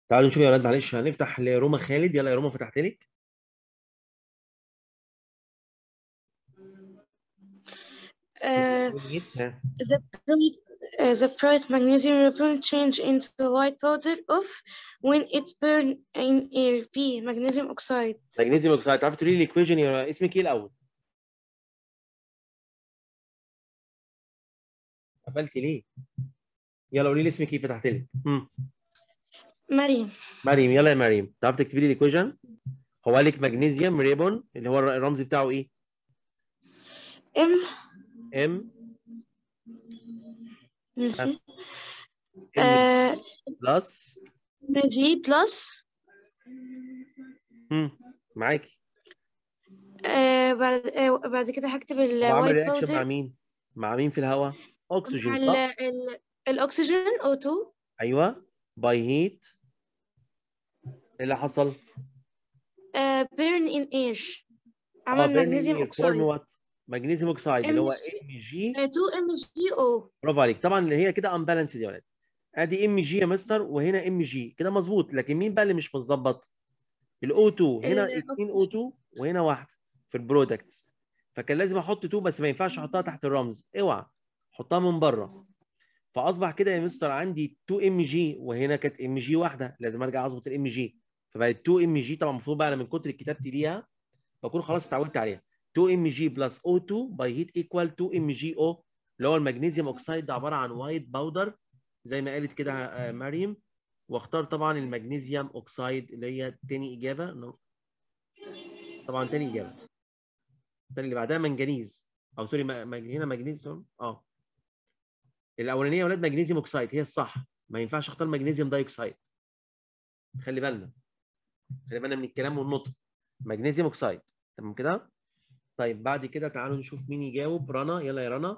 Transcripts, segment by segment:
تعالوا نشوف يا ولاد معلش هنفتح لروما خالد يلا يا روما فتحت لك Uh, ها. the bright, uh, the bright magnesium ribbon change into white powder of when it burn in air B magnesium oxide مغنيسيوم اوكسايد تعرفي تقولي لي الايكويشن يا اسمك ايه الاول؟ قفلتي ليه؟ يلا قولي لي اسمك ايه فتحت لك مم. مريم مريم يلا يا مريم تعرفي تكتبي لي الايكويشن؟ هو قال لك مغنيسيوم ريبون اللي هو الرمز بتاعه ايه؟ M ام ماشي ام uh, بلس G plus مم. معاكي uh, بعد uh, بعد كده هكتب ال هو عامل white رياكشن مع powder مين؟ مع مين في الهواء؟ اكسجين مع صح؟ ال ال الأكسجين O2 ايوه باي هيت ايه اللي حصل؟ uh, burn in air اه عمل بيرن مغنيسيوم فورم أوكسايد وات؟ مغنيسيوم اوكسايد اللي هو MG. ام جي 2 MgO برافو عليك طبعا اللي هي كده امبالانسد يا ولاد ادي ام جي يا مستر وهنا ام جي كده مظبوط لكن مين بقى اللي مش متظبط الاو 2 هنا ال- 2 او 2 وهنا واحده في البرودكتس فكان لازم احط 2 بس ما ينفعش احطها تحت الرمز اوعى حطها من بره فاصبح كده يا مستر عندي 2 ام جي وهنا كانت ام جي واحده لازم ارجع اظبط الام جي فبقت 2 ام جي طبعا المفروض بقى انا من كتر كتابتي ليها بكون خلاص اتعودت عليها 2 ام جي بلس او 2 باي هيت ايكوال 2 ام جي او اللي هو المغنيسيوم اوكسايد ده عباره عن وايت باودر زي ما قالت كده آه، مريم واختار طبعا المغنيسيوم اوكسايد اللي هي تاني اجابه نو. طبعا تاني اجابه الثانيه اللي بعدها منجنيز او سوري م- مج- هنا مغنيسيوم اه الاولانيه يا ولاد مغنيسيوم اوكسايد هي الصح ما ينفعش اختار مغنيسيوم دايوكسايد خلي بالنا خلي بالنا من الكلام والنطق مغنيسيوم اوكسايد تمام كده طيب بعد كده تعالوا نشوف مين يجاوب رنا يلا يا رنا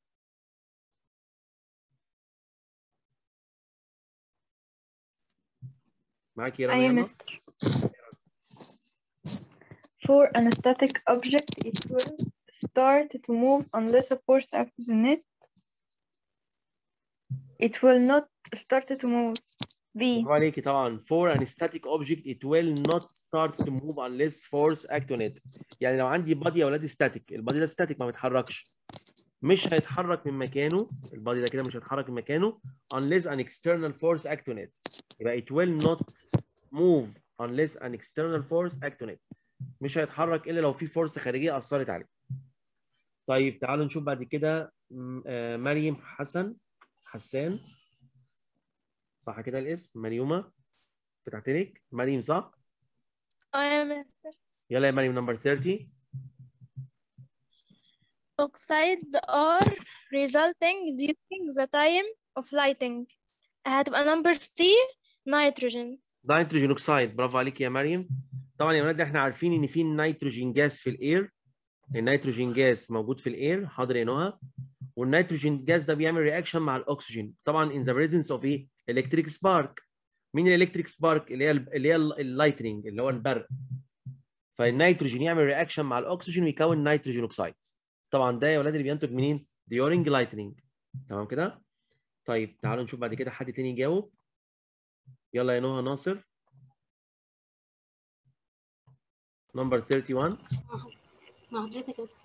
معاكي يا رنا أي يلا مستر For an static object it will start to move unless a force acts on it it will not start to move B برافو عليكي طبعا for an static object it will not start to move unless force act on it يعني لو عندي بادي يا ولاد static البادي ده static ما بيتحركش مش هيتحرك من مكانه البادي ده كده مش هيتحرك من مكانه unless an external force act on it يبقى it will not move unless an external force act on it مش هيتحرك الا لو في فورس خارجيه اثرت عليه طيب تعالوا نشوف بعد كده م- آه، مريم حسن حسان صح كده الاسم مريومه فتحت لك مريم صح اه يا مستر يلا يا مريم نمبر 30 oxides are resulting during the time of lighting هتبقى number C nitrogen نيتروجين اوكسايد برافو عليك يا مريم طبعا يا ولاد احنا عارفين ان في نيتروجين جاز في الاير النيتروجين جاز موجود في الاير حاضر يا نهى والنيتروجين جاز ده بيعمل رياكشن مع الاكسجين طبعا in the presence of ايه الكتريك سبارك مين الالكتريك سبارك اللي هي اللي هي اللايتنينج اللي هو البرق فالنيتروجين يعمل رياكشن مع الاكسجين ويكون نيتروجين اوكسايد طبعا ده يا ولاد اللي بينتج منين during lightning تمام كده طيب تعالوا نشوف بعد كده حد تاني يجاوب يلا يا نهى ناصر نمبر 31 مع حضرتك بس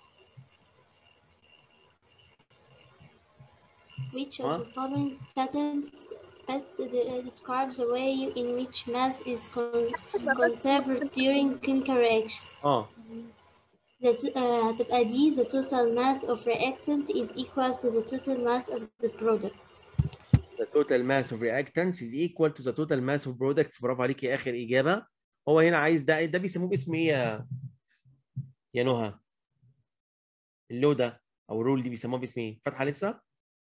Which Huh? of the following sentences best de- describes the way in which mass is con- conserved during chemical reaction? اه The t- uh, هتبقى دي the total mass of reactant is equal to the total mass of the product. the total mass of reactants is equal to the total mass of products برافو عليك يا اخر اجابه هو هنا عايز ده ده بيسموه باسم ايه يا يا نهى اللو ده او الرول دي بيسموها باسم ايه فاتحه لسه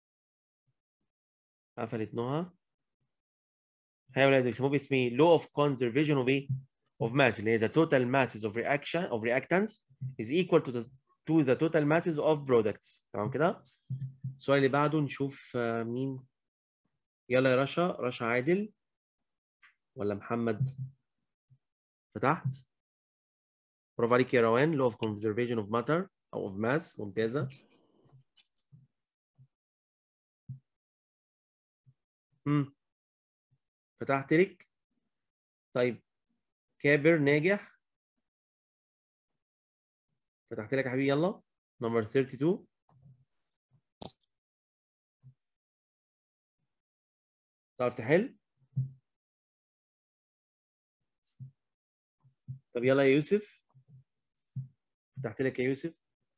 قفلت نهى هاي يا ولاد بيسموه باسم ايه law of conservation of ايه of mass اللي هي the total masses of reaction of reactants is equal to the to the total masses of products تمام كده السؤال اللي بعده نشوف آه، مين يلا يا رشا رشا عادل ولا محمد فتحت برافو عليك يا روان law of conservation of matter او of mass ممتازه امم فتحت لك طيب كابر ناجح فتحت لك يا حبيبي يلا نمبر 32 تعرف تحل طب يلا يا يوسف فتحت لك يا يوسف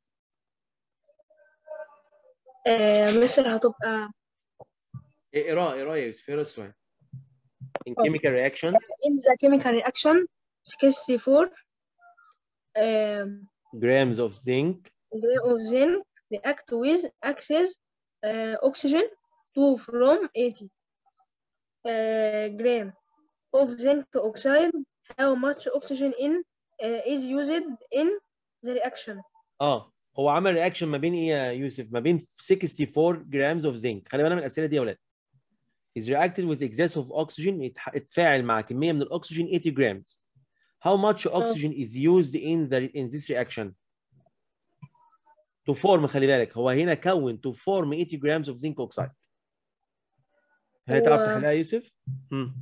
آه مصر هتبقى إيه، اقرا اقرا يا يوسف اقرا السؤال in chemical reaction in the chemical reaction 64 um, grams of zinc gram of zinc react with excess uh, oxygen 2 from 80 uh, gram of zinc oxide how much oxygen in uh, is used in the reaction اه هو عمل رياكشن ما بين ايه يا يوسف ما بين 64 جرامز اوف زنك خلي بالنا من الاسئله دي يا ولاد is reacted with excess of oxygen اتح- اتفاعل مع كميه من الاكسجين 80 grams how much oxygen is used in the in this reaction to form خلي بالك هو هنا كون to form 80 grams of zinc oxide هتعرف هو- تحلها يا يوسف؟ مم.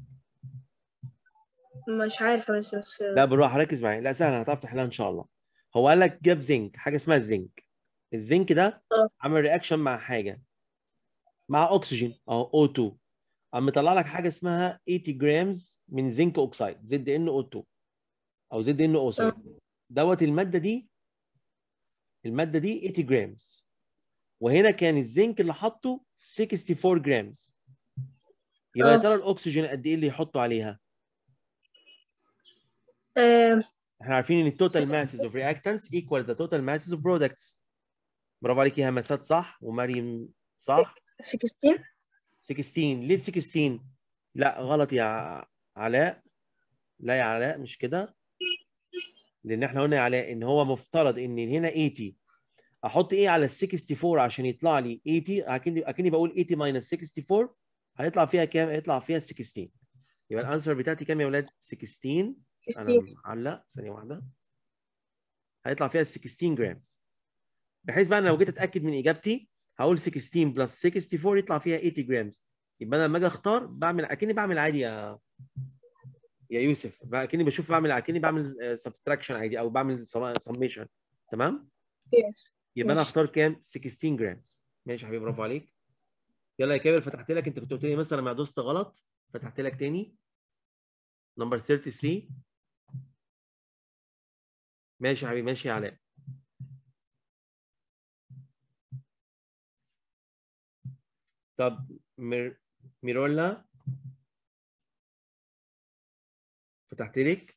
مش عارفة بس بس لا بالراحه ركز معايا لا سهله هتعرف تحلها ان شاء الله هو قال لك جاب زنك حاجه اسمها الزنك الزنك ده اه. عمل رياكشن مع حاجه مع اكسجين اهو O2 قام مطلع لك حاجه اسمها 80 جرامز من زنك اوكسايد زد ان او 2 او زد ان او سوري دوت الماده دي الماده دي 80 جرامز وهنا كان الزنك اللي حاطه 64 جرامز يبقى يا اه. ترى الاكسجين قد ايه اللي يحطوا عليها؟ آه احنا عارفين ان التوتال ماسز اوف رياكتنس ايكوال ذا توتال ماسز اوف برودكتس برافو عليك يا همسات صح ومريم صح 16 16 ليه 16 لا غلط يا ع- علاء لا يا علاء مش كده لان احنا قلنا يا علاء ان هو مفترض ان هنا 80 احط ايه على ال 64 عشان يطلع لي 80 اكني اكني بقول 80 ماينس 64 هيطلع فيها كام هيطلع فيها 16 يبقى الانسر بتاعتي كام يا ولاد 16 انا 16 معلق ثانيه واحده هيطلع فيها 16 جرامز بحيث بقى انا لو جيت اتاكد من اجابتي هقول 16 بلس 64 يطلع فيها 80 جرامز يبقى انا لما اجي اختار بعمل اكني بعمل عادي يا يا يوسف بقى اكني بشوف بعمل اكني بعمل سبستراكشن عادي او بعمل سميشن تمام Yes. يبقى انا ماشي. اختار كام 16 جرامز ماشي يا حبيبي برافو عليك يلا يا كابر فتحت لك انت كنت قلت لي مثلا ما دوست غلط فتحت لك تاني نمبر 33 ماشي يا حبيبي ماشي يا علاء طب مير... ميرولا فتحت لك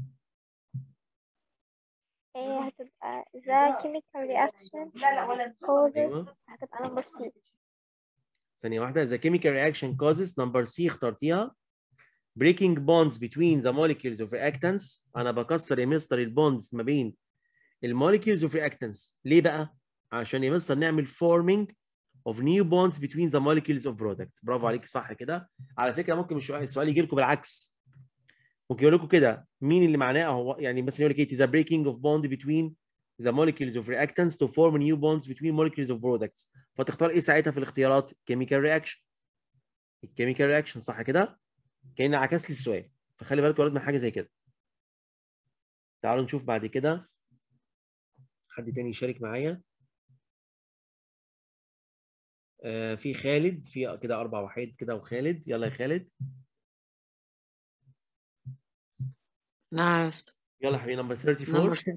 هي هتبقى the chemical reaction causes ايوه هتبقى number C ثانية واحدة the chemical reaction causes number C اخترتيها breaking bonds between the molecules of reactants أنا بكسر يا مستر البوندز ما بين الموليكيولز of reactants ليه بقى؟ عشان يا مستر نعمل forming of new bonds between the molecules of product برافو عليك صح كده على فكرة ممكن مش السؤال يجي لكم بالعكس ممكن يقول لكم كده مين اللي معناه هو يعني مثلا يقول لك it is a breaking of bond between the molecules of reactants to form new bonds between molecules of products فتختار ايه ساعتها في الاختيارات chemical reaction الكيميكال رياكشن صح كده كأن عكس لي السؤال فخلي بالك يا ولاد من حاجه زي كده تعالوا نشوف بعد كده حد تاني يشارك معايا آه في خالد في كده اربع وحيد كده وخالد يلا يا خالد نعم يا أستاذ. يلا يا حبيبي نمبر 34 Number seven.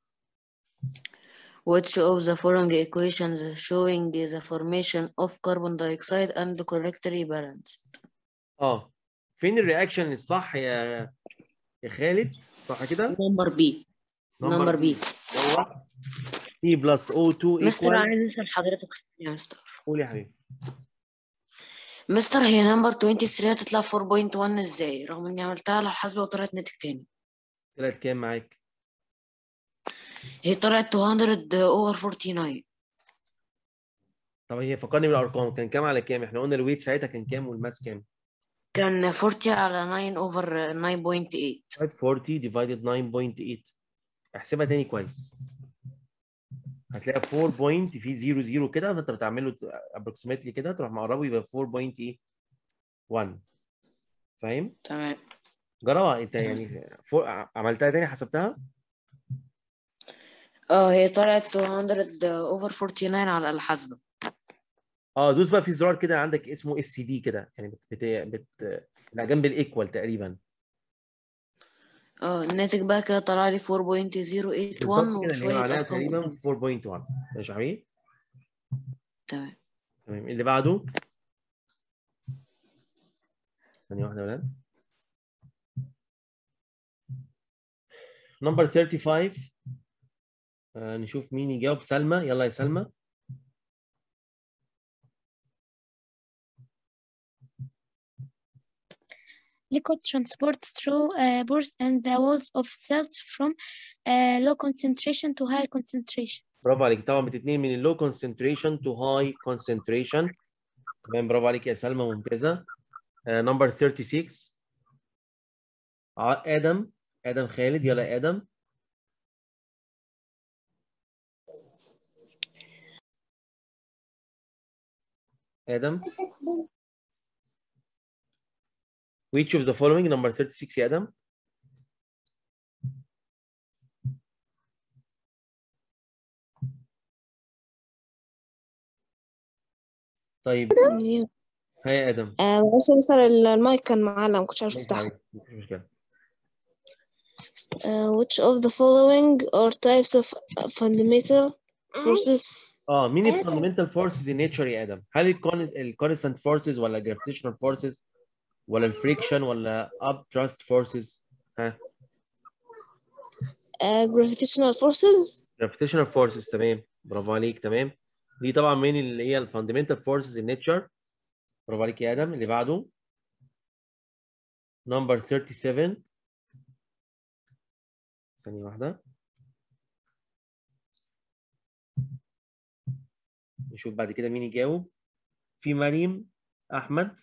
Which of the following equations showing the formation of carbon dioxide and correctly balanced? اه فين الرياكشن الصح يا يا خالد صح كده Number B. Number B. هو C بلس O2 مستر equal عايز اسال حضرتك سؤال يا مستر قول يا حبيبي مستر هي نمبر 23 هتطلع 4.1 ازاي رغم اني عملتها على الحاسبة وطلعت ناتج تاني طلعت كام معاك هي طلعت 200 over 49 طب هي فكرني بالارقام كان كام على كام احنا قلنا الويت ساعتها كان كام والماس كام كان 40 على 9 over 9.8 40 divided 9.8 احسبها تاني كويس هتلاقي 4 بوينت في 0 0 كده فانت بتعمل له ابروكسيمتلي كده تروح مقربه يبقى 4.1 فاهم؟ تمام جربها انت يعني فوق عملتها تاني حسبتها اه هي طلعت 200 اوفر 49 على الحاسبة اه دوس بقى في زرار كده عندك اسمه اس سي دي كده يعني بت بت, بت... لا جنب الايكوال تقريبا اه الناتج بقى كده طلع لي 4.081 بالظبط كده اللي هي وشوية معناها أرقام تقريبا 4.1 ماشي يا حبيبي تمام تمام اللي بعده ثانية واحدة يا ولاد نمبر 35 آه نشوف مين يجاوب سلمى يلا يا سلمى liquid transport through uh, pores and the walls of cells from uh, low concentration to high concentration. برافو عليك طبعا بتتنقل من اللو concentration to high concentration تمام برافو عليك يا سلمى ممتازة نمبر 36 ع- آدم آدم خالد يلا يا آدم آدم which of the following number 36 يا آدم طيب ها يا آدم آه، معلش يا مستر المايك كان معلق ما كنتش عارف ماشي افتحه عليك مفيش مشكلة آه، which of the following are types of fundamental forces اه مين ال fundamental forces in nature يا ادم؟ هل ال constant forces ولا gravitational forces ولا الفريكشن ولا upthrust forces؟ ها آه، gravitational forces gravitational forces تمام برافو عليك تمام دي طبعا مين اللي هي ال fundamental forces in nature برافو عليك يا ادم اللي بعده number 37 ثانية واحدة نشوف بعد كده مين يجاوب في مريم احمد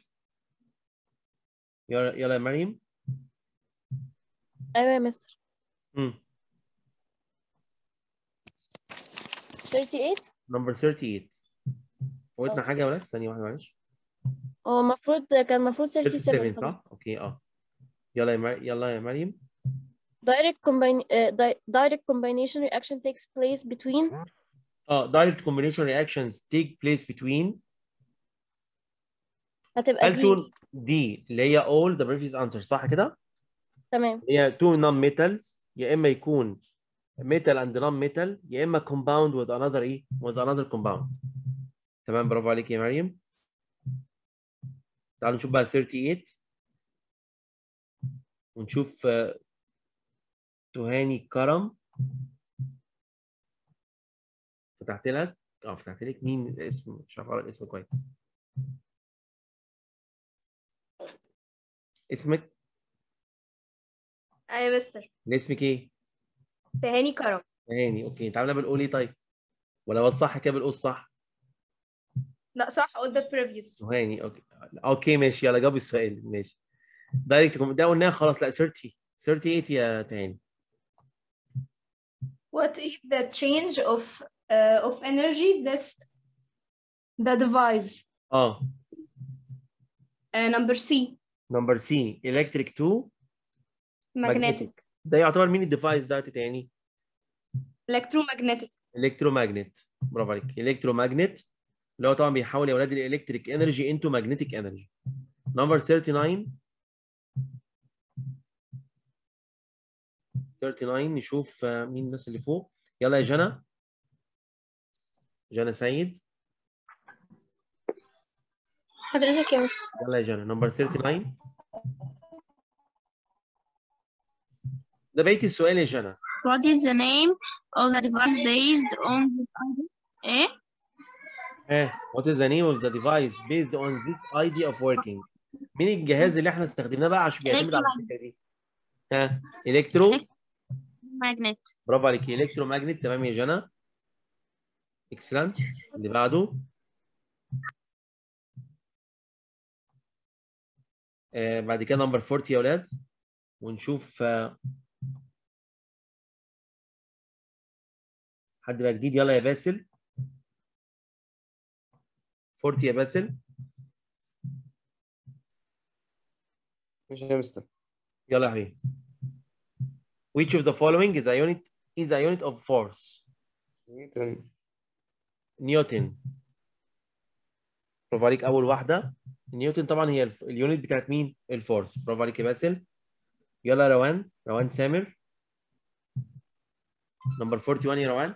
يلا يلا يا مريم ايوه يا مستر امم 38 نمبر 38 فوتنا حاجه يا ولاد ثانيه واحده معلش هو المفروض كان المفروض 37 37 طبعا صح اوكي اه يلا يا مر... يلا يا مريم direct combine uh, di- direct combination reaction takes place between اه direct combination reactions take place between هتبقى هل دي تكون دي اللي هي all the previous answer صح كده؟ تمام هي two non metals يا اما يكون metal and non metal يا اما compound with another ايه؟ with another compound تمام برافو عليك يا مريم تعالوا نشوف بقى 38 ونشوف آه، تهاني كرم فتحت لك اه فتحت لك مين الاسم مش عارف اقرا الاسم كويس اسمك ايوه يا مستر اسمك ايه؟ تهاني كرم تهاني اوكي انت عامله بالقول ايه طيب؟ ولا هو صح كده بالقول صح؟ لا صح all the previous تهاني اوكي اوكي ماشي يلا جاوب السؤال ماشي دايركت ده قلناها خلاص لا 30 38 يا تهاني what is the change of uh, of energy that the device اه uh, number C نمبر سي الكتريك 2 magnetic ده يعتبر مين الديفايس ده تاني؟ electromagnetic الكترومagnet برافو عليك الكترومagnet اللي هو طبعا بيحول يا اولاد الالكتريك انرجي انتو ماجنتيك انرجي نمبر 39 39 نشوف آه، مين الناس اللي فوق يلا يا جنى جنى سيد حضرتك يا مستر يلا يا جنى نمبر 39 ده بقية السؤال يا جنى What is the name of the device based on the ايه؟ ها what is the name of the device based on this idea of working مين الجهاز اللي احنا استخدمناه بقى عشان بيعتمد على الفكرة دي ها الكترو magnet برافو عليك الكترو ماجنت تمام يا جنى اكسلنت اللي بعده آه بعد كده نمبر 40 يا اولاد ونشوف آه حد بقى جديد يلا يا باسل 40 يا باسل مش يا مستر يلا يا حبيبي which of the following is a unit is a unit of force نيوتن نيوتن برافو عليك اول واحده نيوتن طبعا هي الف- اليونت بتاعت مين الفورس برافو عليك يا باسل يلا يا روان روان سامر نمبر 41 يا روان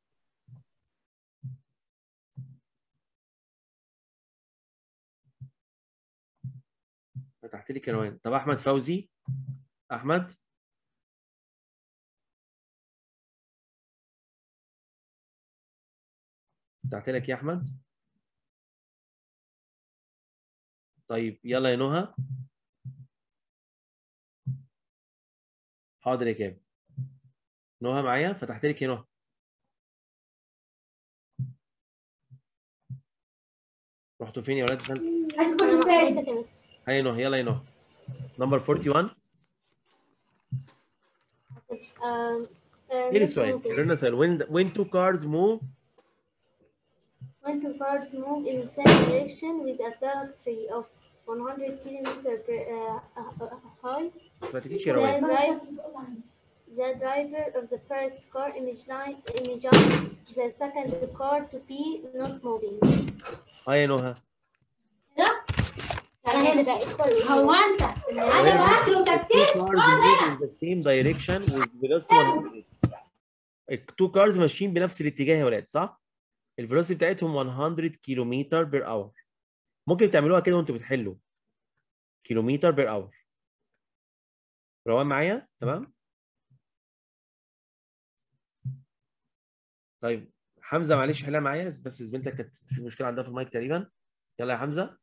فتحت لك يا روان طب احمد فوزي احمد فتحت لك يا احمد طيب يلا يا نهى حاضر يا كام نهى معايا فتحت لك يا نهى رحتوا فين يا ولاد هيا يا نهى يلا يا نهى نمبر 41 Um, uh, ايه let's السؤال؟ move it. قررنا سؤال when when two cars move When two cars move in the same direction with a velocity of 100 kilometer per uh, uh, uh, high, ما سمعتكيش يا the, روان drive, the driver of the first car imagine, imagine the second car to be not moving. اه يا نهى هو انت two cars move in the same direction with velocity 100 التو كارز ماشيين بنفس الاتجاه يا ولاد صح؟ الفيلوسيتي بتاعتهم 100 كيلومتر بير اور ممكن تعملوها كده وانتوا بتحلوا كيلومتر بير اور روان معايا تمام؟ طيب حمزه معلش حلها معايا بس زميلتك كانت في مشكله عندها في المايك تقريبا يلا يا حمزه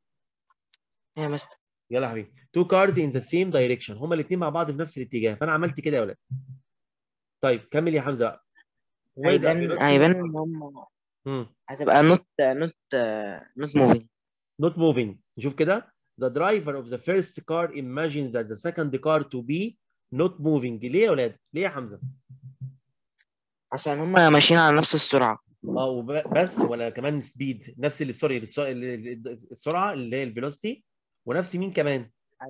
يا مستر يلا يا حبيبي تو كارز ان ذا سيم دايركشن هما الاثنين مع بعض في نفس الاتجاه فانا عملت كده يا ولاد طيب كمل يا حمزه بقى Where the هيبان velocity- هيبان ان هم مم. هتبقى نوت نوت نوت موفينج not moving نشوف كده the driver of the first car imagines that the second car to be not moving ليه يا ولاد ليه يا حمزه عشان هم ماشيين على نفس السرعة اه وب- بس ولا كمان سبيد نفس ال- سوري الس- ال- ال- السرعه اللي هي الفيلوسيتي ونفس مين كمان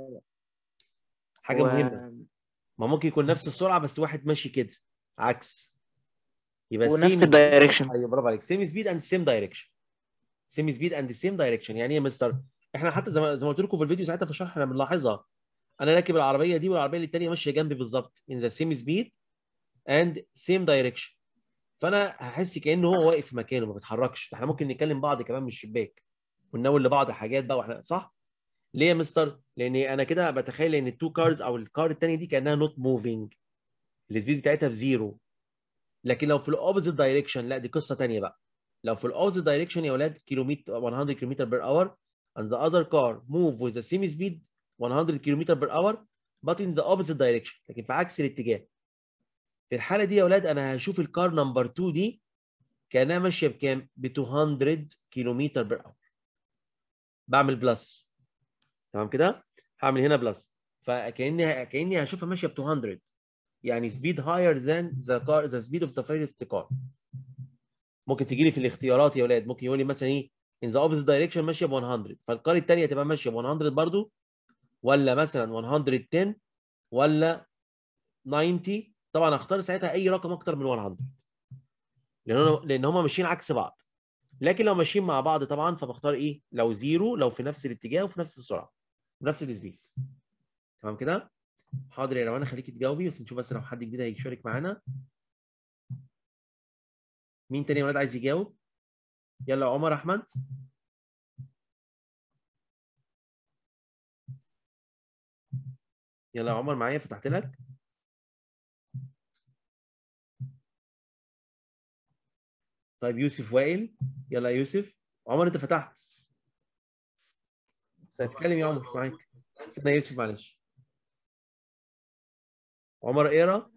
حاجه و- مهمه ما ممكن يكون نفس السرعه بس واحد ماشي كده عكس يبقى ونفس same- الدايركشن ايوه برافو عليك سيم سبيد اند سيم دايركشن سيم سبيد اند سيم دايركشن يعني ايه يا مستر احنا حتى زي ما زي ما قلت لكم في الفيديو ساعتها في الشرح احنا بنلاحظها انا راكب العربيه دي والعربيه اللي الثانيه ماشيه جنبي بالظبط in the same speed and same direction فانا هحس كانه هو واقف في مكانه ما بيتحركش احنا ممكن نكلم بعض كمان من الشباك ونناول لبعض حاجات بقى واحنا صح ليه يا مستر لان انا كده بتخيل ان التو كارز او الكار الثانيه دي كانها نوت موفينج السبيد بتاعتها بزيرو لكن لو في الاوبوزيت دايركشن لا دي قصه ثانيه بقى لو في الاوبوزيت دايركشن يا اولاد كيلومتر 100 كيلومتر بير اور and the other car move with the same speed 100 كيلومتر بير اور but in the opposite direction لكن في عكس الاتجاه في الحاله دي يا اولاد انا هشوف الكار نمبر 2 دي كانها ماشيه بكام؟ ب 200 كيلومتر بير اور بعمل بلس تمام كده؟ هعمل هنا بلس فكاني كاني هشوفها ماشيه ب 200 يعني speed higher than the car the speed of the first car ممكن تجي لي في الاختيارات يا اولاد ممكن يقول لي مثلا ايه in the opposite direction ماشيه ب 100 فالكار الثانيه تبقى ماشيه ب 100 برضو ولا مثلا 110 ولا 90 طبعا اختار ساعتها اي رقم اكتر من 100 لان أنا- لان هم ماشيين عكس بعض لكن لو ماشيين مع بعض طبعا فبختار ايه لو زيرو لو في نفس الاتجاه وفي نفس السرعه ونفس السبيد تمام كده حاضر يا روانه خليكي تجاوبي بس نشوف بس لو حد جديد هيشارك معانا مين تاني يا ولاد عايز يجاوب يلا عمر احمد يلا يا عمر معايا فتحت لك طيب يوسف وائل يلا يا يوسف عمر انت فتحت اتكلم يا عمر معاك استنى يا يوسف معلش عمر اقرا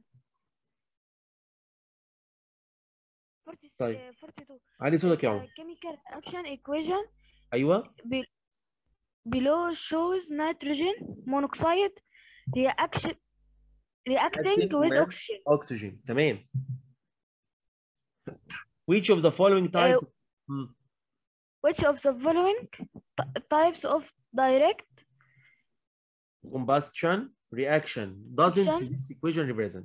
طيب 42 علي صوتك يا The عمر chemical reaction equation ايوه be- below shows nitrogen monoxide reaction reacting with oxygen. oxygen تمام which of the following types مم. Which of the following t- types of direct combustion reaction doesn't Reaction. this equation represent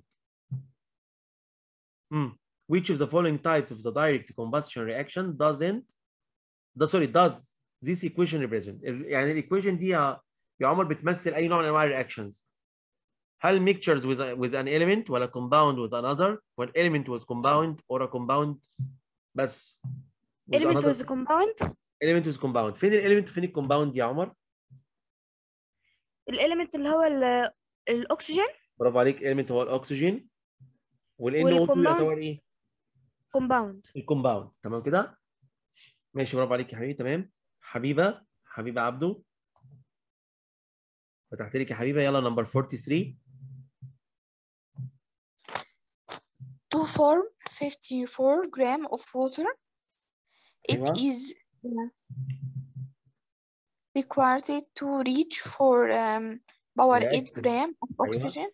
Hmm. which of the following types of the direct combustion reaction doesn't ده sorry does this equation represent ال- يعني الايكويشن دي يا يا عمر بتمثل اي نوع من انواع الرياكشنز هل mixtures with a, with an element ولا compound with another ولا element with compound or a compound بس with element another with compound element with compound فين element فين الكومباوند يا عمر الاليمنت اللي هو ال- الاكسجين برافو عليك element هو الاكسجين والان او 2 والcompound يعتبر ايه كومباوند الكومباوند تمام كده ماشي برافو عليك يا حبيبي تمام حبيبه حبيبه عبده فتحت لك يا حبيبه يلا نمبر 43 To form 54 gram of water, it أيوة. is required to reach for um, power 8 reaction. gram of أيوة. oxygen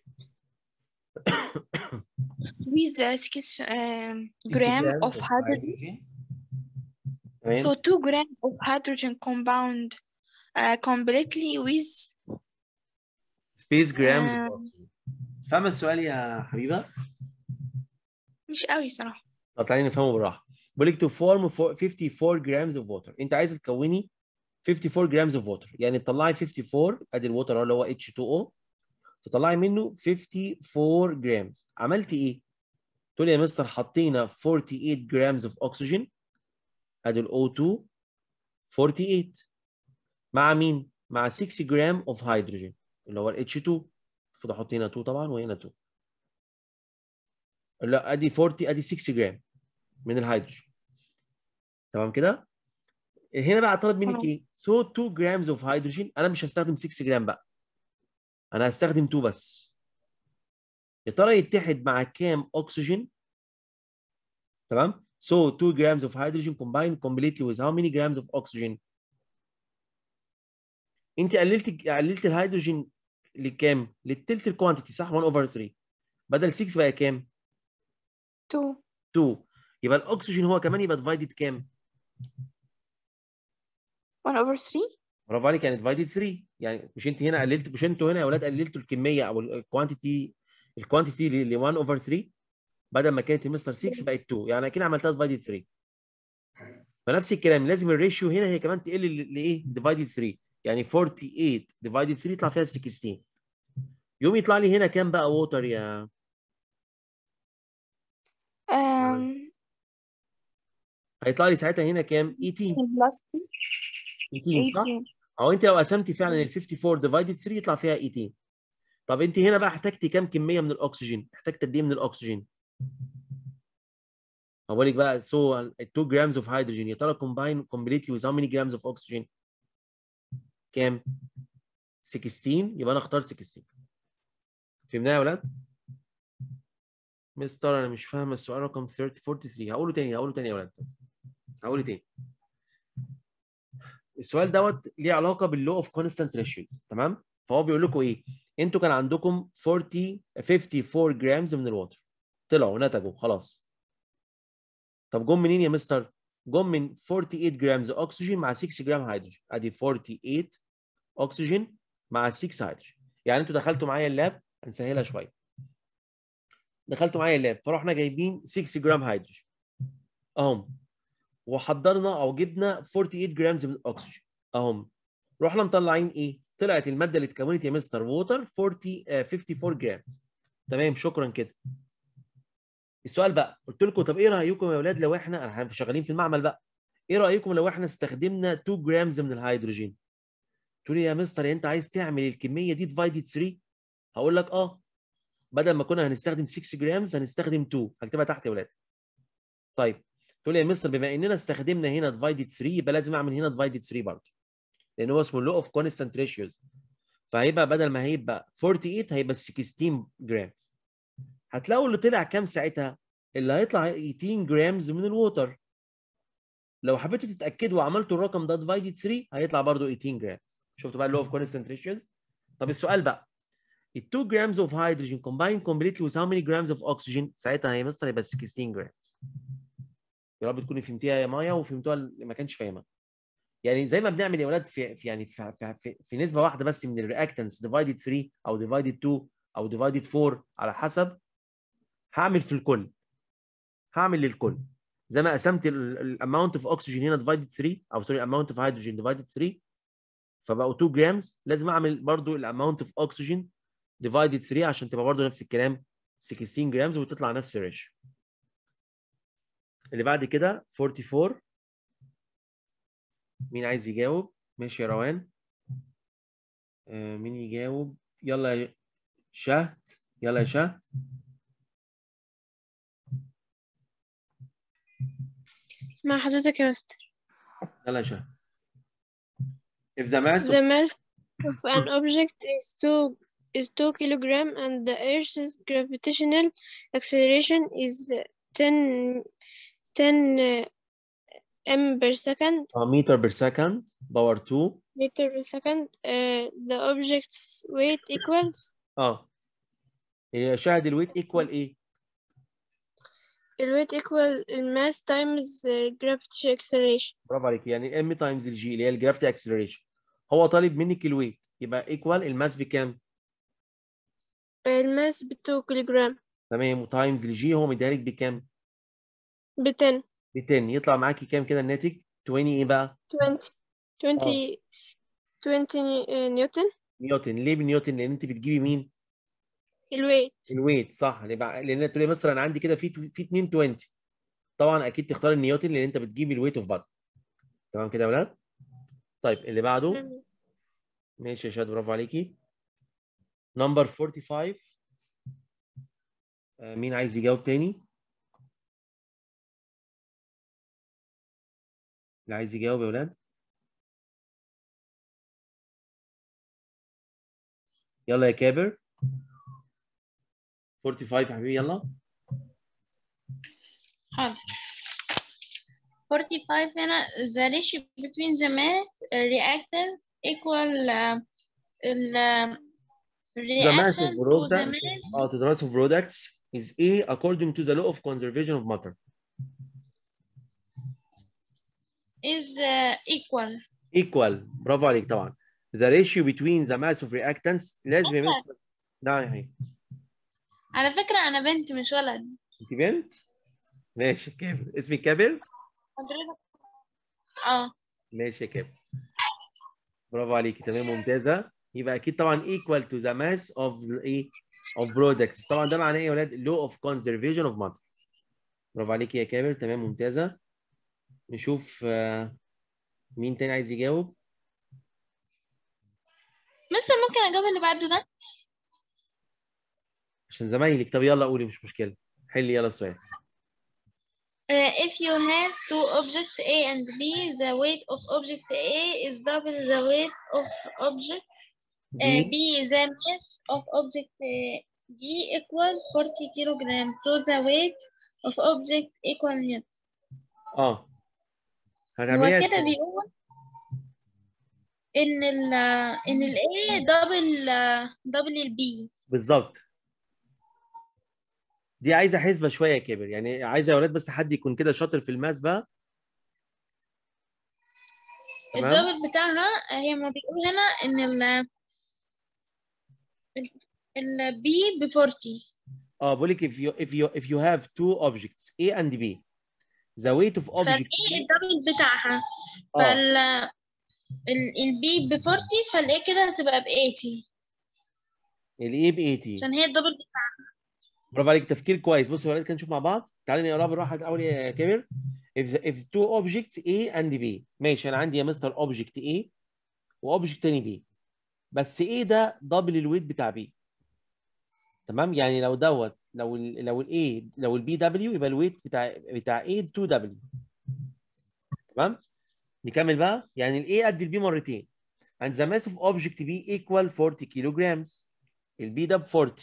with uh, 6 um, 6 gram grams of hydrogen. تمام So 2 gram of hydrogen compound uh, completely with سبيس جرامز um, فاهمه السؤال يا حبيبه مش قوي صراحة طب تعالي نفهمه بالراحه بقول لك to form for 54 grams of water انت عايزه تكوني 54 grams of water يعني تطلعي 54 ادي الووتر اهو اللي هو H2O تطلعي منه 54 جرامز عملتي ايه؟ تقول لي يا مستر حطينا 48 جرامز اوف اكسجين ادي ال O2 48 مع مين؟ مع 6 جرام اوف هيدروجين اللي هو ال H2 المفروض احط هنا 2 طبعا وهنا 2 لا ادي 40 ادي 6 جرام من الهيدروجين تمام كده؟ هنا بقى طلب منك تمام. ايه؟ سو 2 جرامز اوف هيدروجين انا مش هستخدم 6 جرام بقى انا هستخدم 2 بس يا ترى يتحد مع كام اكسجين تمام so 2 grams of hydrogen combined completely with how many grams of oxygen انت قللت قللت الهيدروجين لكام للتلت الكوانتيتي صح 1 over 3 بدل 6 بقى كام 2 2 يبقى الاكسجين هو كمان يبقى divided كام 1 over 3 برافو عليك يعني divided 3 يعني مش انت هنا قللت مش انتوا هنا يا اولاد قللتوا الكميه او الكوانتيتي الكوانتيتي ل 1 over 3 بدل ما كانت المستر 6 بقت 2 يعني اكيد عملتها divided 3 فنفس الكلام لازم الريشيو هنا هي كمان تقل ل- لايه divided 3 يعني 48 divided 3 يطلع فيها 16 يوم يطلع لي هنا كام بقى ووتر يا um, هيطلع لي ساعتها هنا كام 18 plus 18 صح 18 او انت لو قسمتي فعلا ال 54 divided 3 يطلع فيها 18 طب انت هنا بقى احتجتي كام كميه من الاكسجين احتجت قد ايه من الاكسجين هقول لك بقى سو 2 grams of hydrogen يا ترى combine completely with how many grams of oxygen كام 16 يبقى انا اختار 16 فهمناها يا ولاد مستر انا مش فاهم السؤال رقم 30 43 هقوله تاني هقوله تاني يا ولاد هقوله تاني السؤال دوت ليه علاقه باللو اوف كونستانت ريشيوز تمام فهو بيقول لكم ايه انتوا كان عندكم 40 54 جرامز من الواتر طلعوا نتجوا خلاص طب جم منين يا مستر جم من 48 جرامز اكسجين مع 6 جرام هيدروجين ادي 48 اكسجين مع 6 هيدروجين يعني انتوا دخلتوا معايا اللاب هنسهلها شويه دخلتوا معايا اللاب فرحنا جايبين 6 جرام هيدروجين اهم وحضرنا او جبنا 48 جرامز من الاكسجين اهم رحنا مطلعين ايه طلعت الماده اللي اتكونت يا مستر ووتر 40 آه 54 جرامز تمام شكرا كده السؤال بقى قلت لكم طب ايه رايكم يا اولاد لو احنا احنا شغالين في المعمل بقى ايه رايكم لو احنا استخدمنا 2 جرامز من الهيدروجين تقول لي يا مستر يعني انت عايز تعمل الكميه دي ديفايدد 3 هقول لك اه بدل ما كنا هنستخدم 6 جرامز هنستخدم 2 هكتبها تحت يا ولاد طيب تقول لي يا مستر بما اننا استخدمنا هنا ديفايدد 3 يبقى لازم اعمل هنا ديفايدد 3 برضه لان هو اسمه لو اوف كونستانت ريشيوز فهيبقى بدل ما هيبقى 48 هيبقى 16 جرامز هتلاقوا اللي طلع كام ساعتها اللي هيطلع 18 جرامز من الووتر لو حبيتوا تتاكدوا وعملتوا الرقم ده ديفايدد 3 هيطلع برضه 18 جرامز شفتوا بقى اللو اوف كونستانت ريشيوز طب السؤال بقى ال 2 grams of hydrogen combined completely with how many grams of oxygen ساعتها هي مستر يبقى 16 grams يا رب تكوني فهمتيها يا مايا وفهمتوها اللي ما كانش فاهمها يعني زي ما بنعمل يا ولاد في في يعني في, في, في, في نسبه واحده بس من الرياكتنس ديفايدد 3 او ديفايدد 2 او ديفايدد 4 على حسب هعمل في الكل هعمل للكل زي ما قسمت الاماونت اوف اوكسجين هنا ديفايدد 3 او سوري الاماونت اوف هيدروجين ديفايدد 3 فبقوا 2 جرامز لازم اعمل برضو الاماونت اوف اوكسجين ديفايدد 3 عشان تبقى برضو نفس الكلام 16 جرامز وتطلع نفس الريشيو اللي بعد كده 44 مين عايز يجاوب ماشي يا روان آه مين يجاوب يلا يا شهد يلا يا شهد مع حضرتك يا مستر يلا يا شهد if the mass The of mass of an object is two is two kilogram and the Earth's gravitational acceleration is 10 10 uh, m per second uh, meter per second power 2 meter per second. Uh, the object's weight equals اه هي شاهد الويت ايكوال ايه؟ the weight equal mass times uh, gravity acceleration. برافو عليك يعني ام تايمز الجي اللي هي الجرافيتي اكسلريشن هو طالب منك الويت يبقى ايكوال الماس بكام؟ الماس ب 2 كيلوغرام تمام وتايمز الجي هو مديها لك بكام؟ ب 10 ب 10 يطلع معاكي كام كده الناتج؟ 20 ايه بقى؟ 20 20 20 نيوتن نيوتن ليه بنيوتن؟ لان انت بتجيبي مين؟ الويت الويت صح يبقى لان تقولي مثلا انا عندي كده في في 2 20 طبعا اكيد تختار النيوتن لان انت بتجيبي الويت اوف بادي تمام كده يا ولاد؟ طيب اللي بعده ماشي يا شاد برافو عليكي نمبر 45 آه، مين عايز يجاوب تاني؟ اللي عايز يجاوب يا ولاد؟ يلا يا كابر 45 يا حبيبي يلا حاضر 45 هنا the ratio between the mass reactants equal uh, ال uh, The mass of reaction to the product mass uh, to the mass of products is A according to the law of conservation of matter. is uh, equal Equal برافو عليك طبعا. The ratio between the mass of reactants لازم يا مستر نعم يا حبيبي. على فكرة أنا بنت مش ولد انت بنت؟ ماشي كابر اسمك كابر؟ حضرتك اه ماشي يا كابر. برافو عليكي تمام ممتازة. يبقى أكيد طبعا equal to the mass of إيه؟ of products. طبعا ده معناه إيه يا ولاد؟ law of conservation of matter. برافو عليكي يا كابر تمام ممتازة. نشوف آه، مين تاني عايز يجاوب؟ مستر ممكن أجاوب اللي بعده ده عشان زمايلك طب يلا قولي مش مشكلة. حلي يلا السؤال. Uh, if you have two objects A and B, the weight of object A is double the weight of object uh, B. B. The mass of object uh, B equal 40 kilograms. So the weight of object equal newton. اه هو هتعمليها كده ازاي؟ بيقول إن ال إن ال A double double ال B. بالظبط دي عايزه حسبه شويه يا كبر يعني عايزه يا اولاد بس حد يكون كده شاطر في الماس بقى تمام الدبل بتاعها هي ما بيقول هنا إن ال ال B ب 40 اه بقول لك if you if you if you have two objects A and B the weight of object فالايه الدبل بتاعها اه فال ال البي ب 40 فالايه كده هتبقى ب 80 الايه ب 80 عشان هي الدبل بتاعها برافو عليك تفكير كويس بصوا يا ولاد كده نشوف مع بعض تعالوا نقراها بالراحه الاول يا كبر if the, if two objects A and B ماشي انا عندي يا مستر object A واوبجكت تاني B بس A ده دبل الويت بتاع B تمام يعني لو دوت لو ال لو الاي لو البي دبليو يبقى الويت بتاع بتاع A 2 دبليو تمام نكمل بقى يعني الاي قد البي مرتين and the mass of object B equal 40 kilograms البي ده ب 40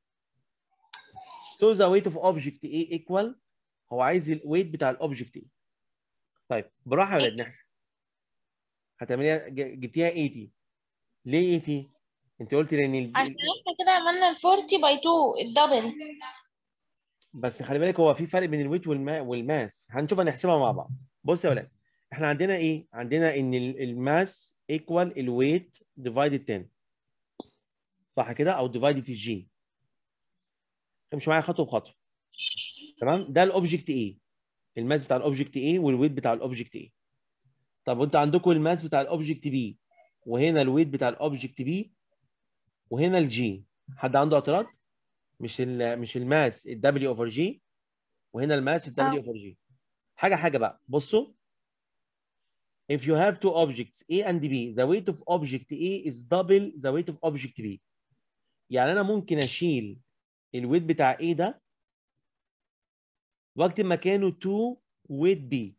so the weight of object A equal هو عايز الويت بتاع الاوبجكت A طيب بالراحه يا ولاد نحسب هتعمليها ج- جبتيها 80 ليه 80 انت قلت لان البي عشان احنا كده عملنا ال 40 باي 2 الدبل بس خلي بالك هو في فرق بين الويت والما... والماس هنشوف هنحسبها مع بعض بص يا ولاد احنا عندنا ايه عندنا ان الماس ايكوال الويت ديفايدد 10 صح كده او ديفايدد الجي امشي معايا خطوه بخطوه تمام ده الاوبجكت ايه الماس بتاع الاوبجكت ايه والويت بتاع الاوبجكت ايه طب وانتوا عندكم الماس بتاع الاوبجكت بي وهنا الويت بتاع الاوبجكت بي وهنا الجي حد عنده اعتراض مش ال مش الماس الدبليو اوفر جي وهنا الماس الدبليو اوفر جي حاجه حاجه بقى بصوا if you have two objects A and B the weight of object A is double the weight of object B يعني انا ممكن اشيل الويت بتاع A ده واكتب مكانه 2 weight B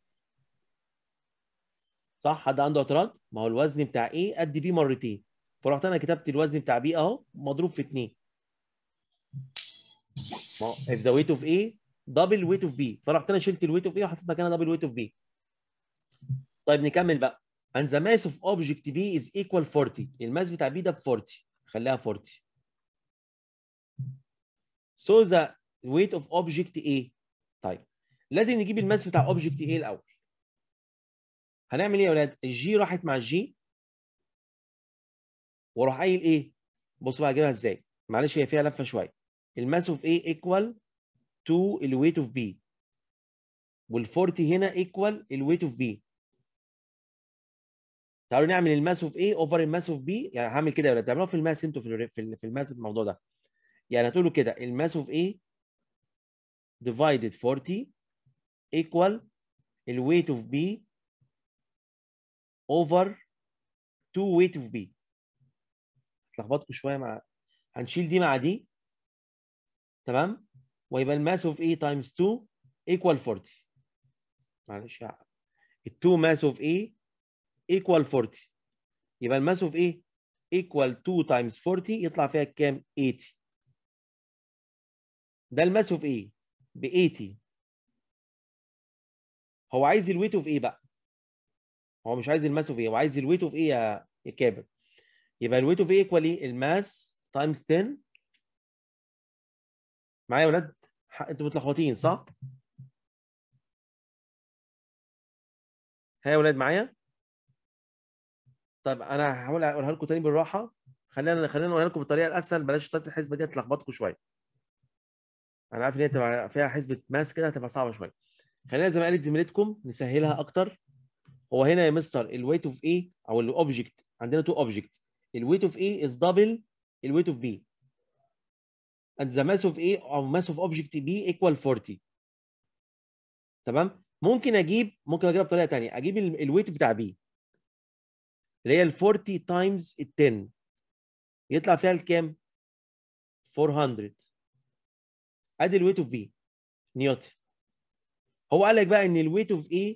صح حد عنده اعتراض ما هو الوزن بتاع A قد B مرتين فرحت انا كتبت الوزن بتاع B اهو مضروب في 2 ما هو if the weight of A double weight of B فرحت انا شلت الويت اوف A وحطيت مكانها double weight of B طيب نكمل بقى and the mass of object B is equal 40 الماس بتاع B ده ب 40 خليها 40 so the weight of object A طيب لازم نجيب الماس بتاع object A الاول هنعمل ايه يا اولاد الجي راحت مع الجي واروح قايل ايه بصوا بقى اجيبها ازاي معلش هي فيها لفه شويه الماس اوف A equal to الويت اوف B وال40 هنا equal الويت اوف B تعالوا نعمل الماس اوف A اوفر الماس اوف B يعني هعمل كده يا ولاد بتعملوها في الماس انتوا في ال في, ال في الماس الموضوع ده يعني هتقولوا كده الماس اوف A divided 40 equal الويت اوف B over 2 weight of B اتلخبطكوا شويه مع هنشيل دي مع دي تمام ويبقى الماس اوف A times 2 equal 40 معلش ال 2 ماس اوف A equal 40 يبقى الماس اوف A equal 2 times 40 يطلع فيها كام 80 ده الماس اوف A ب 80 هو عايز الويت اوف A بقى هو مش عايز الماس اوف A هو عايز الويت اوف A يا يا كابر يبقى الويت اوف A ايكوال ايه الماس تايمز 10 معايا يا ولاد انتوا متلخبطين صح ها يا ولاد معايا طب انا هحاول اقولها لكم تاني بالراحه خلينا خلينا نقولها لكم بالطريقه الاسهل بلاش طريقه الحسبه دي هتلخبطكم شويه انا عارف ان هي تبقى فيها حسبه ماس كده هتبقى صعبه شويه خلينا زي ما قالت زميلتكم نسهلها اكتر هو هنا يا مستر الويت اوف A او الاوبجكت عندنا تو اوبجكت الويت اوف A is double الويت اوف B and the mass of A او mass of object B equal 40 تمام ممكن اجيب ممكن اجيبها بطريقه ثانيه اجيب الويت بتاع B اللي هي ال 40 تايمز ال 10 يطلع فيها الكام 400 ادي الويت اوف B نيوتن هو قال لك بقى ان الويت اوف A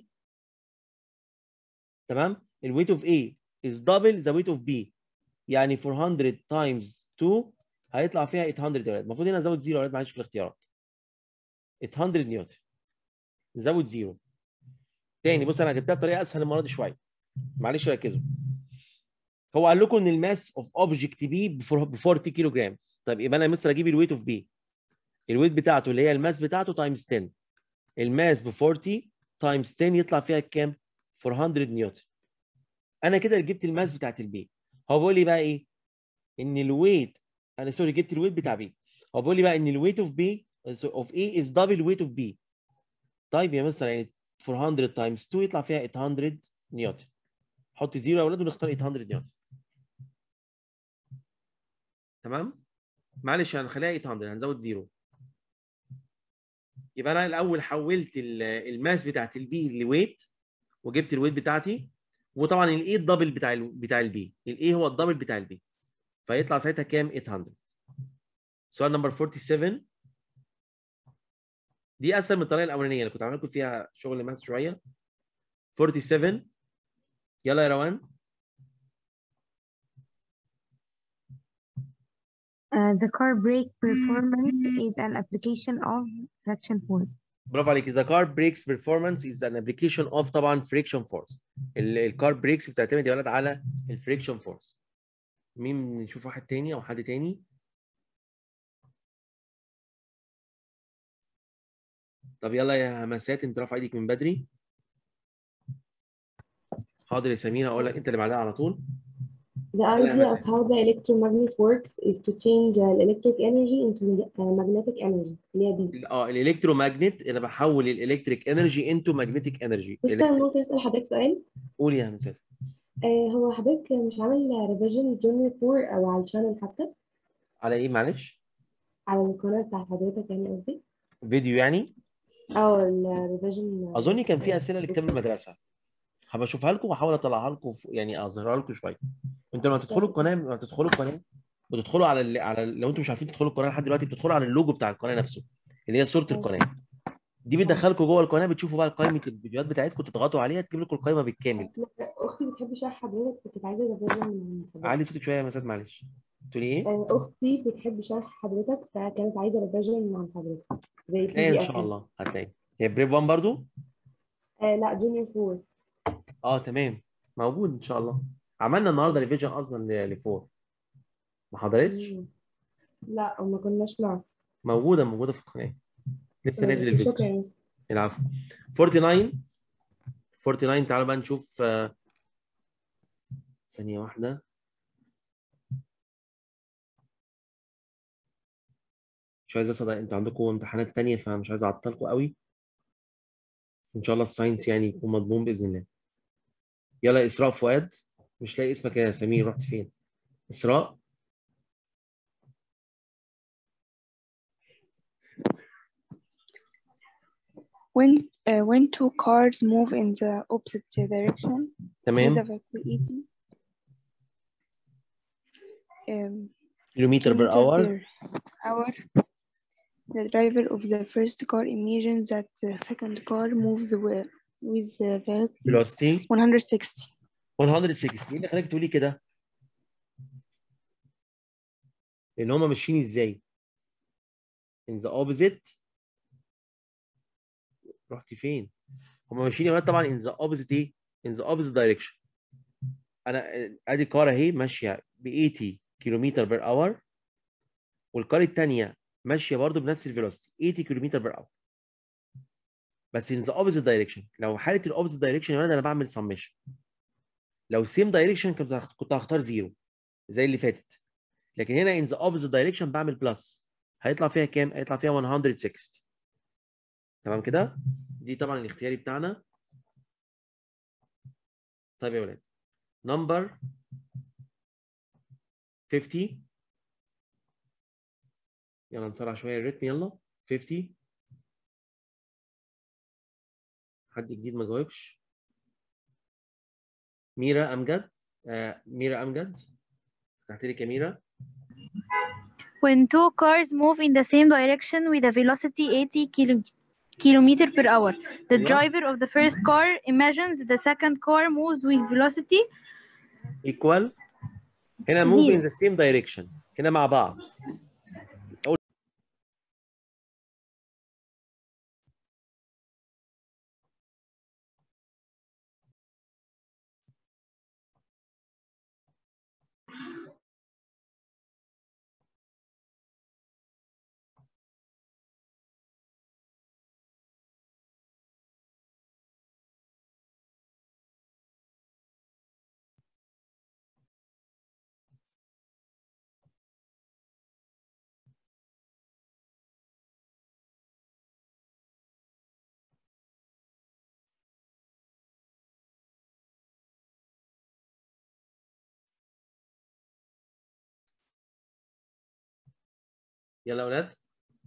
تمام الويت اوف A is double the weight of B يعني 400 times 2 هيطلع فيها 800 يا ولاد المفروض هنا ازود زيرو يا ولاد معلش في الاختيارات 800 نيوتن نزود زيرو تاني بص انا جبتها بطريقه اسهل المره دي شويه معلش ركزوا هو قال لكم ان الماس اوف اوبجكت بي ب 40 كيلو جرام طيب يبقى انا مثلا اجيب الويت اوف بي الويت بتاعته اللي هي الماس بتاعته تايمز 10 الماس ب 40 تايمز 10 يطلع فيها كام 400 نيوتن انا كده جبت الماس بتاعت البي هو بيقول لي بقى ايه ان الويت انا سوري جبت الويت بتاع بي هو بيقول لي بقى ان الويت اوف بي اوف اي از دبل ويت اوف بي طيب يا مستر يعني 400 تايمز 2 يطلع فيها 800 نيوتن حط زيرو يا اولاد ونختار 800 نيوتن تمام معلش هنخليها 800 هنزود زيرو يبقى انا الاول حولت الماس بتاعت البي لويت وجبت الويت بتاعتي وطبعا الاي الدبل بتاع ال بتاع البي الاي هو الدبل بتاع البي فيطلع ساعتها كام 800 سؤال نمبر 47 دي اسهل من الطريقه الاولانيه اللي كنت عامل لكم فيها شغل ماس شويه 47 يلا يا روان Uh, the car brake performance is an application of traction force. برافو عليك the car brakes performance is an application of طبعا friction force الكار بريكس بتعتمد يا ولاد على الفريكشن فورس مين نشوف واحد تاني او حد تاني طب يلا يا همسات انت رافع ايدك من بدري حاضر يا سمير هقول لك انت اللي بعدها على طول The يلا يا idea of مساء how the electromagnet works is to change uh, electric energy into uh, magnetic energy اللي هي دي اه الالكترومagnet انا بحول الالكتريك انرجي انتو ماجنتيك انرجي مستر ممكن اسال حضرتك سؤال قول يا مساء آه هو حضرتك مش عامل ريفيجن جونيور 4 او على الشانل حتى على ايه معلش على القناه بتاعت حضرتك يعني قصدي فيديو يعني اه الريفيجن اظن كان في اسئله لكتاب المدرسه هبقى اشوفها لكم واحاول اطلعها لكم في- يعني اظهرها لكم شويه انتوا لما تدخلوا القناه لما تدخلوا القناه وتدخلوا على ال... على ال... لو انتوا مش عارفين تدخلوا القناه لحد دلوقتي بتدخلوا على اللوجو بتاع القناه نفسه اللي هي صوره القناه دي بتدخلكم جوه القناه بتشوفوا بقى قائمه الفيديوهات بتاعتكم تضغطوا عليها تجيب لكم القائمه بالكامل أصل اختي بتحب شرح حضرتك كنت عايزه ريفيجن من حضرتك علي صوتك شويه يا مساد معلش تقولي ايه؟ آه، اختي بتحب شرح حضرتك فكانت عايزه ريفيجن مع حضرتك زي هتلاقي ان شاء الله هتلاقي هي بريف 1 برضو؟ آه لا جونيور 4 اه تمام موجود ان شاء الله عملنا النهارده ريفيجن اصلا لفور ما حضرتش لا ما كناش نعرف موجوده موجوده في القناه لسه نازل شكرا الفيديو يا مستر العفو 49 49 تعالوا بقى نشوف آه، ثانيه واحده مش عايز بس أضيع انتوا عندكم امتحانات تانية فمش عايز اعطلكم قوي بس ان شاء الله الساينس يعني يكون مضمون باذن الله يلا يا اسراء فؤاد مش لاقي اسمك يا سمير رحت فين اسراء When uh, when two cars move in the opposite direction تمام. with a velocity um, كيلومتر بر اور per hour, the driver of the first car imagines that the second car moves with, with the velocity velocity 160. 160 ايه اللي خلاك تقولي كده؟ لان هما ماشيين ازاي؟ in the opposite رحت فين؟ هما ماشيين يا ولاد طبعا in the opposite ايه؟ in the opposite direction انا ادي كار اهي ماشيه ب 80 كيلومتر بر اور والكار الثانيه ماشيه برضو بنفس الفيلوسيتي 80 كيلومتر بر اور بس in the opposite direction لو حاله الاوبوزيت دايركشن يا ولاد انا بعمل سميشن لو سيم دايركشن كنت هخ- كنت هختار زيرو زي اللي فاتت لكن هنا in the opposite direction بعمل بلس هيطلع فيها كام؟ هيطلع فيها 160 تمام كده؟ دي طبعا الاختياري بتاعنا طيب يا ولاد نمبر 50 يلا نسرع شويه الريتم يلا 50 حد جديد ما جاوبش ميرا امجد آه ميرا امجد فتحت لك يا ميرا When two cars move in the same direction with a velocity 80 kilo kilometer per hour, the أيوة. driver of the first car imagines the second car moves with velocity equal هنا move in Zero. the same direction هنا مع بعض أقول يلا يا اولاد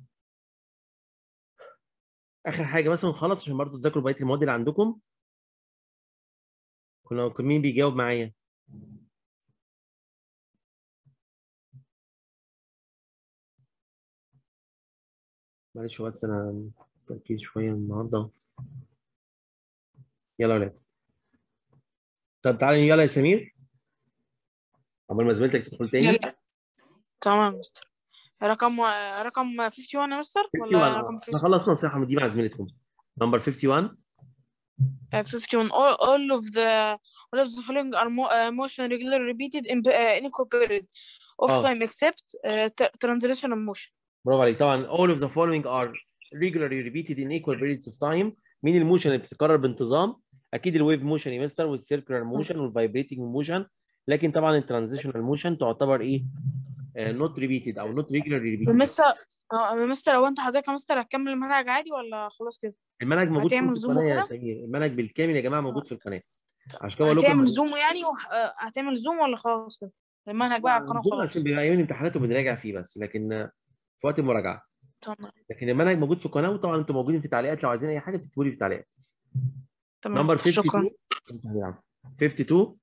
اخر حاجه بس ونخلص عشان برضه تذاكروا بقيه المواد اللي عندكم كنا كان مين بيجاوب معايا معلش بس انا تركيز شويه النهارده يلا يا ولاد طب تعالى يلا يا سمير عقبال ما زميلتك تدخل تاني يلا. تمام يا مستر رقم رقم 51 يا مستر 51 ولا آه. رقم احنا خلصنا نصيحه دي مع زميلتكم نمبر 51 Uh, 51 all, all of the all of the following are mo uh, motion regularly repeated in uh, in equal period of آه. time except uh, t- translation of motion برافو عليك طبعا all of the following are regularly repeated in equal periods of time مين الموشن اللي بتتكرر بانتظام اكيد الويف موشن يا مستر والسيركلر موشن والفايبريتنج موشن لكن طبعا الترانزيشنال موشن تعتبر ايه نوت ريبيتد او نوت ريجولار ريبيتد مستر اه مستر هو انت حضرتك يا مستر هتكمل المنهج عادي ولا خلاص كده؟ المنهج موجود هتعمل في زوم القناه يا وكده؟ سمير المنهج بالكامل يا جماعه موجود في القناه عشان كده بقول لكم هتعمل زوم يعني وح... آه، هتعمل زوم ولا خلاص كده؟ المنهج بقى على القناه الزوم خلاص عشان بيبقى ايام الامتحانات وبنراجع فيه بس لكن آه، في وقت المراجعه تمام لكن المنهج موجود في القناه وطبعا انتم موجودين في التعليقات لو عايزين اي حاجه تكتبوا لي في التعليقات تمام نمبر شكرا 52 52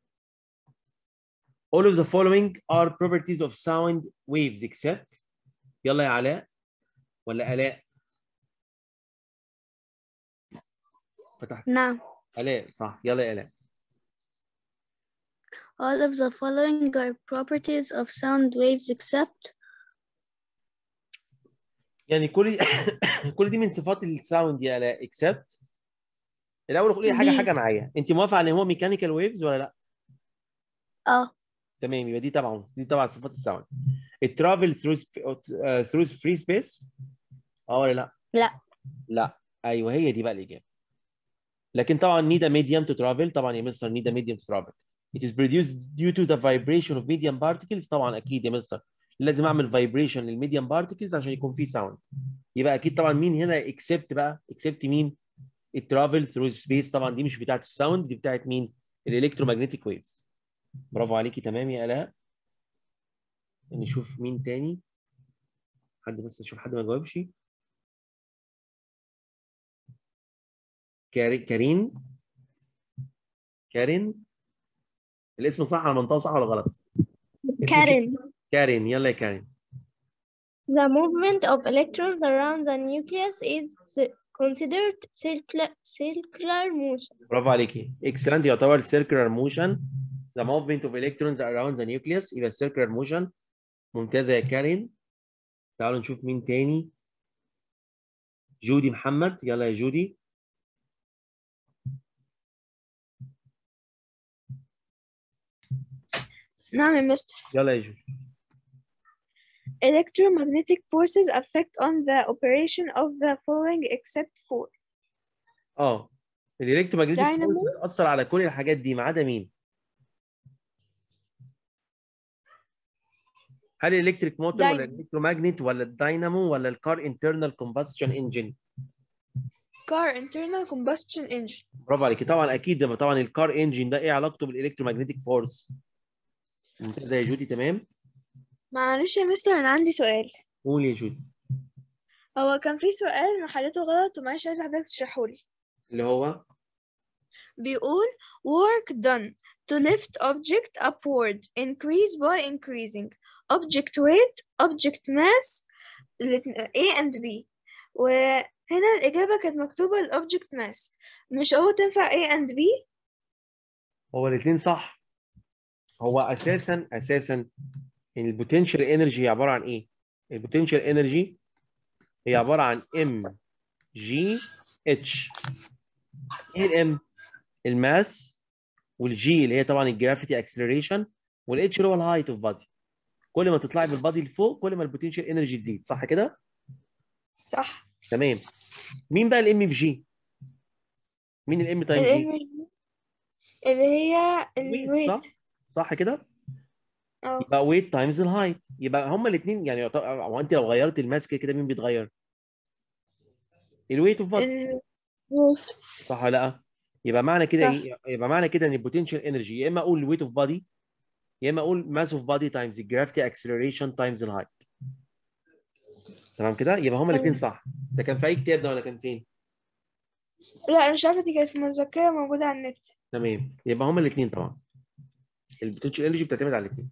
All of the following are properties of sound waves except يلا يا علاء ولا آلاء فتحت نعم آلاء صح يلا يا آلاء all of the following are properties of sound waves except يعني كل كل دي من صفات الساوند يا آلاء except الأول قولي حاجة دي. حاجة معايا أنت موافقة إن هو ميكانيكال ويفز ولا لأ؟ اه تمام يبقى دي طبعا دي طبعا صفات الساوند الترافل ثرو ثرو فري سبيس اه ولا لا؟ لا لا ايوه هي دي بقى الاجابه لكن طبعا need a medium to travel طبعا يا مستر need a medium to travel it is produced due to the vibration of medium particles طبعا اكيد يا مستر لازم اعمل vibration للميديم بارتكلز عشان يكون في ساوند يبقى اكيد طبعا مين هنا اكسبت بقى اكسبت مين الترافل ثرو سبيس طبعا دي مش بتاعت الساوند دي بتاعت مين الالكترومagnetic ويفز برافو عليكي تمام يا الاء نشوف مين تاني حد بس نشوف حد ما جاوبش كاري- كارين كارين الاسم صح على المنطقه صح ولا غلط؟ اسمك كارين كارين يلا يا كارين The movement of electrons around the nucleus is considered circular, circular motion. برافو عليكي اكسلنت يعتبر circular motion the movement of electrons around the nucleus يبقى circular motion ممتازه يا كارين تعالوا نشوف مين تاني جودي محمد يلا يا جودي نعم يا مستر يلا يا جودي electromagnetic forces affect on the operation of the following except for اه الالكترومagnetic Dynamo. فورس بتاثر على كل الحاجات دي ما عدا مين؟ هل الالكتريك موتور ولا Dynamo. الالكترومagnet ولا الداينامو ولا الكار انترنال كومبشن انجن؟ car internal combustion engine برافو عليكي طبعا اكيد لما طبعا الكار انجن ده ايه علاقته بالالكترومagnetic فورس؟ ممتازه يا جودي تمام معلش يا مستر انا عندي سؤال قولي يا جودي هو كان في سؤال انا حليته غلط ومعلش عايزة حضرتك تشرحهولي اللي هو بيقول work done to lift object upward increase by increasing object weight object mass الاتن- A and B وهنا الإجابة كانت مكتوبة ال object mass مش هو تنفع A and B هو الاثنين صح هو اساسا اساسا ان البوتنشال انرجي هي عباره عن ايه؟ البوتنشال انرجي هي عباره عن ام جي اتش ايه الام؟ الماس والجي اللي هي طبعا الجرافيتي اكسلريشن والاتش اللي هو الهايت اوف بادي كل ما تطلعي بالبادي لفوق كل ما البوتنشال انرجي تزيد صح كده؟ صح تمام مين بقى الام في جي؟ مين الام تايم ال جي؟ M اللي هي ويت صح؟ الويت صح كده؟ اه يبقى ويت تايمز الهايت يبقى هما الاثنين يعني يعتبر هو انت لو غيرت الماس كده كده مين بيتغير؟ الويت اوف بادي الويت صح ولا لا؟ يبقى معنى كده صح. ايه؟ يبقى معنى كده ان البوتنشال انرجي يا اما اقول ويت اوف بادي يا اما اقول ماس اوف بادي تايمز الجرافيتي اكسلريشن تايمز الهايت تمام كده؟ يبقى هما الاثنين صح ده كان في اي كتاب ده ولا كان فين؟ لا أنا مش عارفة دي كانت في مذكرة موجودة على النت تمام يبقى هما الاثنين طبعا البوتنشال انرجي بتعتمد على الاثنين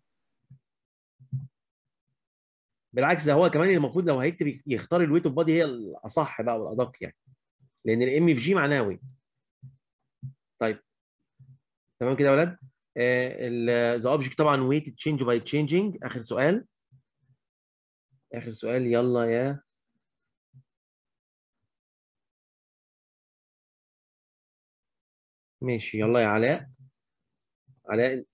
بالعكس ده هو كمان المفروض لو هيكتب يختار الويت اوف بادي هي الاصح بقى والادق يعني لان الام في جي معناها ويت طيب تمام كده يا ولاد ذا اوبجكت طبعا ويت تشينج باي تشينجينج اخر سؤال اخر سؤال يلا يا ماشي يلا يا علاء علاء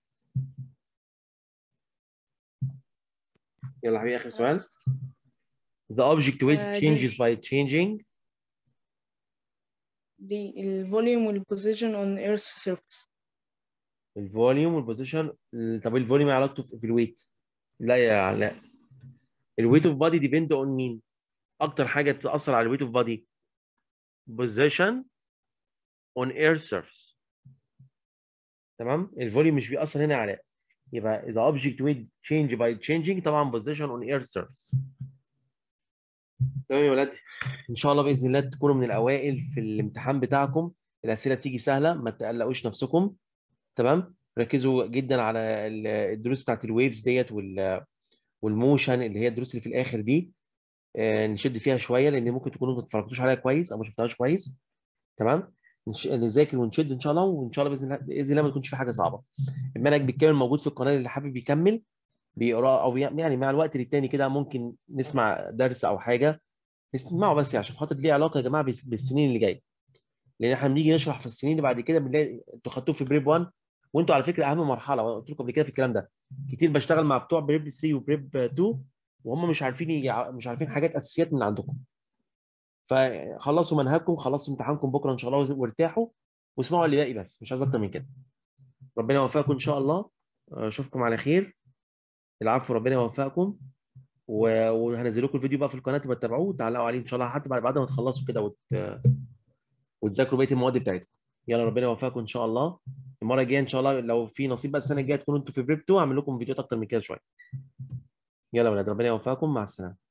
يلا حبيبي اخر سؤال the object weight آه، changes دي. by changing دي الفوليوم والبوزيشن on earth surface الفوليوم والبوزيشن طب الفوليوم ايه علاقته في في الويت لا يا علاء الويت اوف بادي ديبند اون مين اكتر حاجه بتاثر على الويت اوف بادي بوزيشن اون اير سيرفيس تمام الفوليوم مش بيأثر هنا على يبقى اذا اوبجكت ويت تشينج باي تشينجينج طبعا بوزيشن اون اير سيرفيس تمام يا ولاد ان شاء الله باذن الله تكونوا من الاوائل في الامتحان بتاعكم الاسئله بتيجي سهله ما تقلقوش نفسكم تمام ركزوا جدا على ال- الدروس بتاعت الويفز ديت وال والموشن اللي هي الدروس اللي في الاخر دي آه، نشد فيها شويه لان ممكن تكونوا ما اتفرجتوش عليها كويس او ما شفتهاش كويس تمام نش- نذاكر ونشد ان شاء الله وان شاء الله باذن الله باذن الله ما تكونش في حاجه صعبه المنهج بالكامل موجود في القناه اللي حابب يكمل بيقرا او يعني مع الوقت للتاني كده ممكن نسمع درس او حاجه نسمعه بس عشان خاطر ليه علاقه يا جماعه بال- بالسنين اللي جايه لان احنا بنيجي نشرح في السنين اللي بعد كده بنلاقي انتوا خدتوه في بريب 1 وانتوا على فكره اهم مرحله وانا قلت لكم قبل كده في الكلام ده كتير بشتغل مع بتوع بريب 3 وبريب 2 وهم مش عارفين يع- مش عارفين حاجات اساسيات من عندكم فخلصوا منهجكم خلصوا امتحانكم بكره ان شاء الله وارتاحوا واسمعوا اللي باقي بس مش عايز اكتر من كده ربنا يوفقكم ان شاء الله اشوفكم على خير العفو ربنا يوفقكم و- وهنزل لكم الفيديو بقى في القناه تبقى تتابعوه وتعلقوا عليه ان شاء الله حتى بعد بعد ما تخلصوا كده وت... وتذاكروا بقيه المواد بتاعتكم يلا ربنا يوفقكم ان شاء الله المره الجايه ان شاء الله لو في نصيب بقى السنه الجايه تكونوا انتوا في بريب 2 هعمل لكم فيديوهات اكتر من كده شويه يلا يا ولاد ربنا يوفقكم مع السلامه